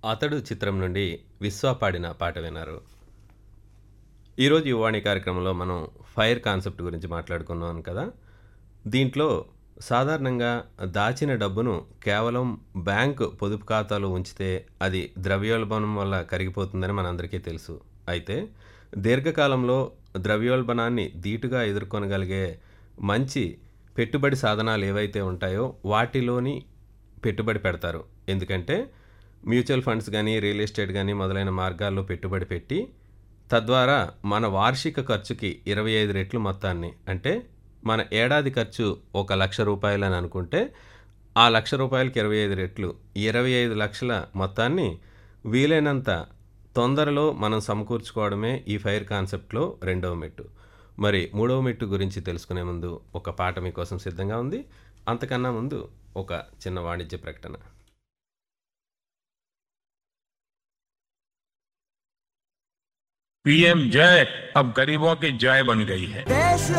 అతడు చిత్రం నుండి విశ్వ పాడిన పాట విన్నారు ఈరోజు యువాణి కార్యక్రమంలో మనం ఫైర్ కాన్సెప్ట్ గురించి మాట్లాడుకున్నాం కదా దీంట్లో సాధారణంగా దాచిన డబ్బును కేవలం బ్యాంక్ పొదుపు ఖాతాలో ఉంచితే అది ద్రవ్యోల్బణం వల్ల కరిగిపోతుందని మనందరికీ తెలుసు అయితే దీర్ఘకాలంలో ద్రవ్యోల్బణాన్ని ధీటుగా ఎదుర్కొనగలిగే మంచి పెట్టుబడి సాధనాలు ఏవైతే ఉంటాయో వాటిలోని పెట్టుబడి పెడతారు ఎందుకంటే మ్యూచువల్ ఫండ్స్ కానీ రియల్ ఎస్టేట్ కానీ మొదలైన మార్గాల్లో పెట్టుబడి పెట్టి తద్వారా మన వార్షిక ఖర్చుకి ఇరవై ఐదు రెట్లు మొత్తాన్ని అంటే మన ఏడాది ఖర్చు ఒక లక్ష రూపాయలు అని అనుకుంటే ఆ లక్ష రూపాయలకి ఇరవై ఐదు రెట్లు ఇరవై ఐదు లక్షల మొత్తాన్ని వీలైనంత తొందరలో మనం సమకూర్చుకోవడమే ఈ ఫైర్ కాన్సెప్ట్లో రెండవ మెట్టు మరి మూడవ మెట్టు గురించి తెలుసుకునే ముందు ఒక పాట మీకోసం సిద్ధంగా ఉంది అంతకన్నా ముందు ఒక చిన్న వాణిజ్య ప్రకటన पीएम जय अब गरीबों की जय बन गई है देश